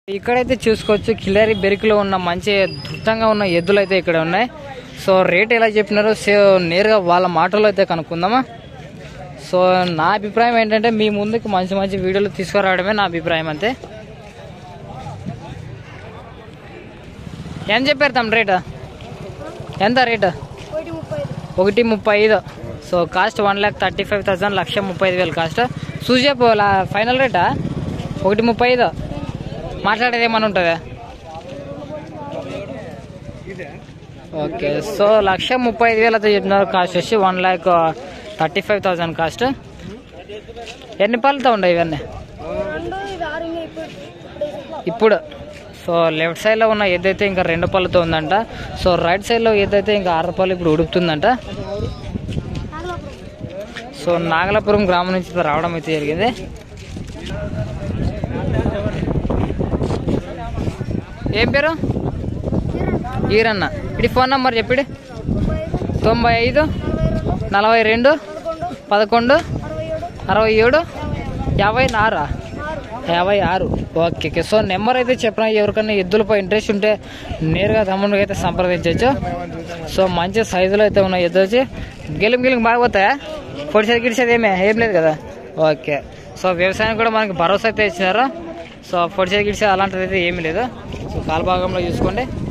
ఇక్కడైతే చూసుకోవచ్చు కిల్లరి బెరికిలో ఉన్న మంచి దృఢంగా ఉన్న ఎద్దులు అయితే ఇక్కడ ఉన్నాయి సో రేట్ ఎలా చెప్పినారో సో నేరుగా వాళ్ళ మాటల్లో అయితే కనుక్కుందామా సో నా అభిప్రాయం ఏంటంటే మీ ముందుకు మంచి మంచి వీడియోలు తీసుకురావడమే నా అభిప్రాయం అంతే ఎంత చెప్పారు తమ రేట్ ఎంత రేట్ ఒకటి ముప్పై ఐదు ఒకటి ముప్పై ఐదు so cost one lakh thirty five thousand లక్ష ముప్పై ఐదు వేలు కాస్ట్ చూసి చెప్పు లా- ఫైనల్ రేటా ఒకటి ముప్పై ఐదు మాట్లాడేది ఏమైనా ఉంటుందా ఓకే సో లక్ష ముప్పై ఐదు వేలు అయితే చెప్పినారు కాస్ట్ వచ్చి one lakh thirty five thousand cost ఎన్ని పళ్ళతో ఉండవు ఇవన్నీ రెండు ఇది ఆరు ఇంకా ఇప్పుడు ఇప్పుడు సో లెఫ్ట్ సైడ్లో ఉన్న ఏదైతే ఇంకా రెండు పళ్ళతో ఉందంట సో రైట్ సైడ్లో ఏదైతే ఇంకా ఆరు పళ్ళు ఇప్పుడు ఉడుకుతుందంట సో నాగలాపురం గ్రామం నుంచి అయితే రావడం అయితే జరిగింది ఏం పేరు ఈరన్న ఇది ఫోన్ నంబర్ చెప్పిడి తొంభై ఐదు నలభై రెండు పదకొండు అరవై ఏడు యాభై ఆరా యాభై ఆరు ఓకే ఓకే సో నెంబర్ అయితే చెప్పిన ఎవరికైనా ఎద్దులపై ఇంట్రెస్ట్ ఉంటే నేరుగా తమ్ముడికి అయితే సంప్రదించవచ్చు సో మంచి సైజులో అయితే ఉన్నాయి ఎద్దు వచ్చి గెలిం గెలిం బాగా పోతాయా పొడిసేది గిడిసేది ఏమే ఏం లేదు కదా ఓకే సో వ్యవసాయం కూడా మనకి భరోసా అయితే ఇచ్చినారు సో పొడిసేది గిడిసేది అలాంటిది అయితే ఏమీ లేదు సో కాలు భాగంలో చూసుకోండి